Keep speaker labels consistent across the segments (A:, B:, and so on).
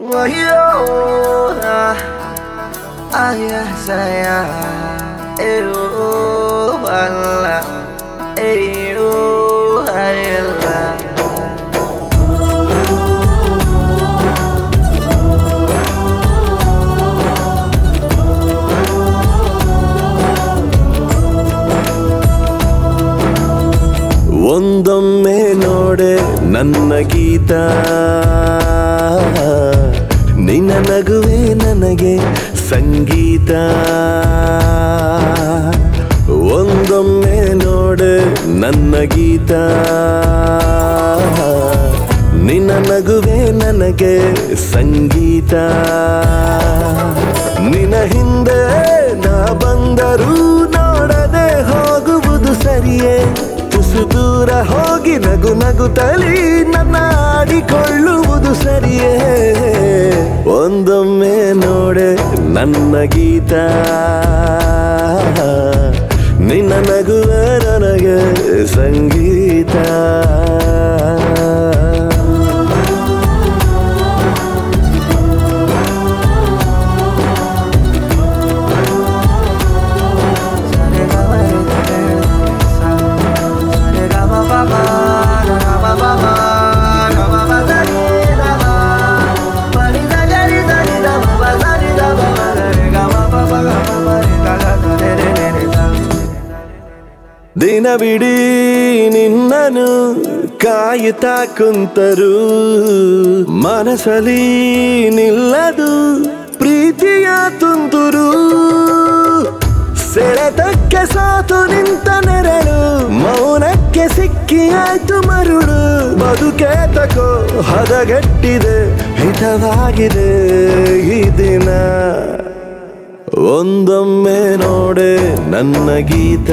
A: Wayo, aya saya, eyo, ala, eyo, ayla.
B: ಒಂದೊಮ್ಮೆ ನೋಡೆ ನನ್ನ ಗೀತ ನಿನ್ನ ನಗುವೆ ನನಗೆ ಸಂಗೀತ ಒಂದೊಮ್ಮೆ ನೋಡೆ ನನ್ನ ಗೀತ ನಿನ್ನ ನಗುವೆ ನನಗೆ ಸಂಗೀತ ನಿನ್ನ ಹಿಂದೆ ನಾ ಬಂದರೂ ನೋಡದೆ ಹೋಗುವುದು ಸರಿಯೇ ತುಸು ದೂರ ಹೋಗಿ ನಗು ನಗುತ್ತಲಿ ನನ್ನ ಆಡಿಕೊಳ್ಳುವುದು ಸರಿಯೇ ಒಂದೊಮ್ಮೆ ನೋಡೆ ನನ್ನ ಗೀತ ನಿನ್ನ ನಗುವ ನನಗೆ ಸಂಗೀತ ದಿನವಿಡೀ ನಿನ್ನನು ಕಾಯುತ್ತಾ ಕುಂತರು ಮನಸಲಿ ನಿಲ್ಲದು ಪ್ರೀತಿಯ ತುಂತುರು ಸೆಳೆತಕ್ಕೆ ಸಾತು ನಿಂತ ನೆರಳು ಮೌನಕ್ಕೆ ಸಿಕ್ಕಿ ಆಯ್ತು ಮರುಳು ಬದುಕೆ ತಕೋ ಹದಗೆಟ್ಟಿದೆ ಹಿತವಾಗಿದೆ ಈ ದಿನ ಒಂದೊಮ್ಮೆ ನೋಡೆ ನನ್ನ ಗೀತ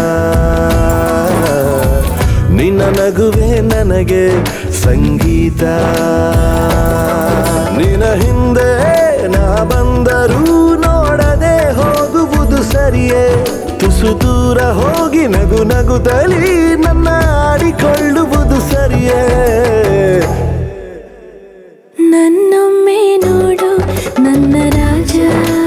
B: ನಿನ್ನ ನಗುವೆ ನನಗೆ ಸಂಗೀತ ನಿನ್ನ ಹಿಂದೆ ನಾ ಬಂದರೂ ನೋಡದೆ ಹೋಗುವುದು ಸರಿಯೇ ತುಸು ದೂರ ಹೋಗಿ ನಗು ನಗುತ್ತಲಿ ನನ್ನ ಆಡಿಕೊಳ್ಳುವುದು ಸರಿಯೇ
C: ನನ್ನೊಮ್ಮೆ ನೋಡು ನನ್ನ ರಾಜ